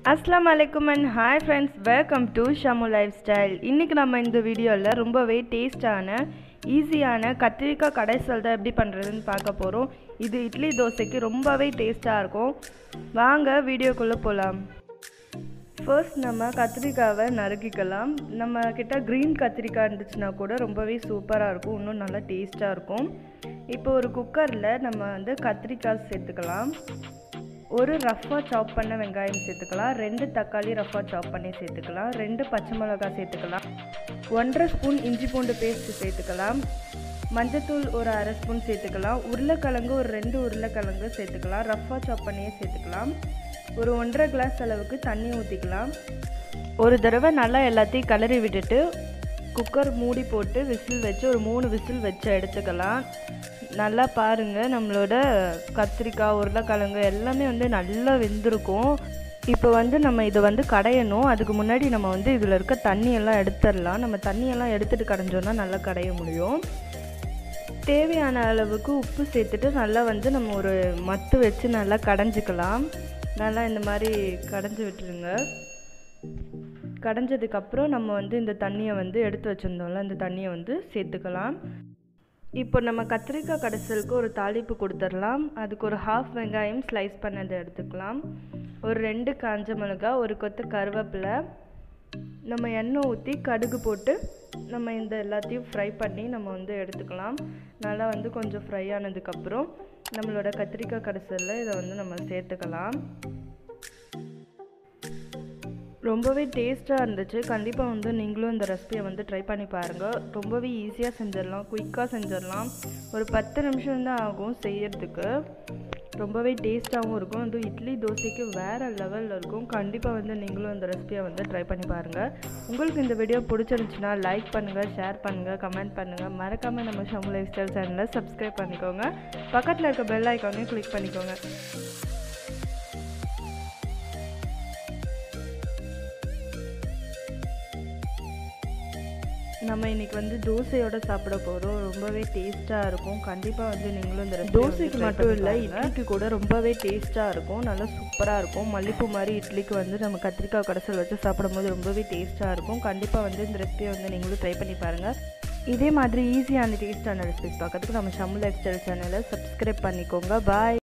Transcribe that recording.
அஸ்லாம் வலைக்கும் and hi friends welcome to Shamu lifestyle இன்றைக்கி நம்ம இந்த வீடியோவில் ரொம்பவே டேஸ்டான ஈஸியான கத்திரிக்காய் கடைசல் தான் எப்படி பண்ணுறதுன்னு பார்க்க போகிறோம் இது இட்லி தோசைக்கு ரொம்பவே டேஸ்ட்டாக இருக்கும் வாங்க வீடியோக்குள்ளே போகலாம் ஃபர்ஸ்ட் நம்ம கத்திரிக்காவை நறுக்கிக்கலாம் நம்ம கிட்ட க்ரீன் கத்திரிக்காய் இருந்துச்சுன்னா கூட ரொம்பவே சூப்பராக இருக்கும் இன்னும் நல்லா டேஸ்ட்டாக இருக்கும் இப்போ ஒரு குக்கரில் நம்ம வந்து கத்திரிக்காய் சேர்த்துக்கலாம் ஒரு ரஃப்பாக சாப் பண்ண வெங்காயம் சேர்த்துக்கலாம் ரெண்டு தக்காளி ரஃப்பாக சாப் பண்ணி சேர்த்துக்கலாம் ரெண்டு பச்சை மிளகாய் சேர்த்துக்கலாம் ஒன்றரை ஸ்பூன் இஞ்சி பூண்டு பேஸ்ட் சேர்த்துக்கலாம் மஞ்சத்தூள் ஒரு அரை ஸ்பூன் சேர்த்துக்கலாம் உருளைக்கிழங்கு ஒரு ரெண்டு உருளைக்கிழங்கு சேர்த்துக்கலாம் ரஃப்பாக சாப் பண்ணியே சேர்த்துக்கலாம் ஒரு ஒன்றரை கிளாஸ் அளவுக்கு தண்ணி ஊற்றிக்கலாம் ஒரு தடவை நல்லா எல்லாத்தையும் கிளறி விட்டுட்டு குக்கர் மூடி போட்டு விசில் வச்சு ஒரு மூணு விசில் வச்சு எடுத்துக்கலாம் நல்லா பாருங்கள் நம்மளோட கத்திரிக்காய் உருளைக்கிழங்கு எல்லாமே வந்து நல்லா வெந்திருக்கும் இப்போ வந்து நம்ம இதை வந்து கடையணும் அதுக்கு முன்னாடி நம்ம வந்து இதில் இருக்க தண்ணியெல்லாம் எடுத்துடலாம் நம்ம தண்ணியெல்லாம் எடுத்துகிட்டு கடைஞ்சோன்னா நல்லா கடைய முடியும் தேவையான அளவுக்கு உப்பு சேர்த்துட்டு நல்லா வந்து நம்ம ஒரு மத்து வச்சு நல்லா கடைஞ்சிக்கலாம் நல்லா இந்த மாதிரி கடைஞ்சி விட்டுருங்க கடைஞ்சதுக்கப்புறம் நம்ம வந்து இந்த தண்ணியை வந்து எடுத்து வச்சுருந்தோம்ல அந்த தண்ணியை வந்து சேர்த்துக்கலாம் இப்போ நம்ம கத்திரிக்காய் கடைசலுக்கு ஒரு தாளிப்பு கொடுத்துடலாம் அதுக்கு ஒரு ஹாஃப் வெங்காயம் ஸ்லைஸ் பண்ணதை எடுத்துக்கலாம் ஒரு ரெண்டு காஞ்ச மிளகா ஒரு கொத்து கருவேப்பிலை நம்ம எண்ணெய் ஊற்றி கடுகு போட்டு நம்ம இந்த எல்லாத்தையும் ஃப்ரை பண்ணி நம்ம வந்து எடுத்துக்கலாம் நல்லா வந்து கொஞ்சம் ஃப்ரை ஆனதுக்கப்புறம் நம்மளோட கத்திரிக்காய் கடைசலில் இதை வந்து நம்ம சேர்த்துக்கலாம் ரொம்பவே டேஸ்ட்டாக இருந்துச்சு கண்டிப்பாக வந்து நீங்களும் இந்த ரெசிபியை வந்து ட்ரை பண்ணி பாருங்கள் ரொம்பவே ஈஸியாக செஞ்சிடலாம் குயிக்காக செஞ்சிடலாம் ஒரு பத்து நிமிஷம் தான் ஆகும் செய்யறதுக்கு ரொம்பவே டேஸ்ட்டாகவும் இருக்கும் வந்து இட்லி தோசைக்கு வேறு லெவலில் இருக்கும் கண்டிப்பாக வந்து நீங்களும் இந்த ரெசிபியை வந்து ட்ரை பண்ணி பாருங்கள் உங்களுக்கு இந்த வீடியோ பிடிச்சிருந்துச்சுன்னா லைக் பண்ணுங்கள் ஷேர் பண்ணுங்கள் கமெண்ட் பண்ணுங்கள் மறக்காமல் நம்ம ஷமு லைஃப் ஸ்டைல் சேனலை சப்ஸ்கிரைப் பண்ணிக்கோங்க பக்கத்தில் இருக்க பெல் ஐக்கானையும் கிளிக் பண்ணிக்கோங்க நம்ம இன்னைக்கு வந்து தோசையோட சாப்பிட போகிறோம் ரொம்பவே டேஸ்ட்டாக இருக்கும் கண்டிப்பாக வந்து நீங்களும் இந்த தோசைக்கு மட்டும் இல்லை இட்லிக்கு கூட ரொம்பவே டேஸ்ட்டாக இருக்கும் நல்லா சூப்பராக இருக்கும் மல்லிப்பூ மாதிரி இட்லிக்கு வந்து நம்ம கத்திரிக்காய் கடைசல் வச்சு சாப்பிடும்போது ரொம்பவே டேஸ்ட்டாக இருக்கும் கண்டிப்பாக வந்து இந்த ரெசிபியை வந்து நீங்களும் ட்ரை பண்ணி பாருங்கள் இதே மாதிரி ஈஸியான டேஸ்ட்டான ரெசிபிஸ் பார்க்கறதுக்கு நம்ம ஷம்மு லைஃப் ஸ்டைல் சேனலை சப்ஸ்கிரைப் பண்ணிக்கோங்க பாய்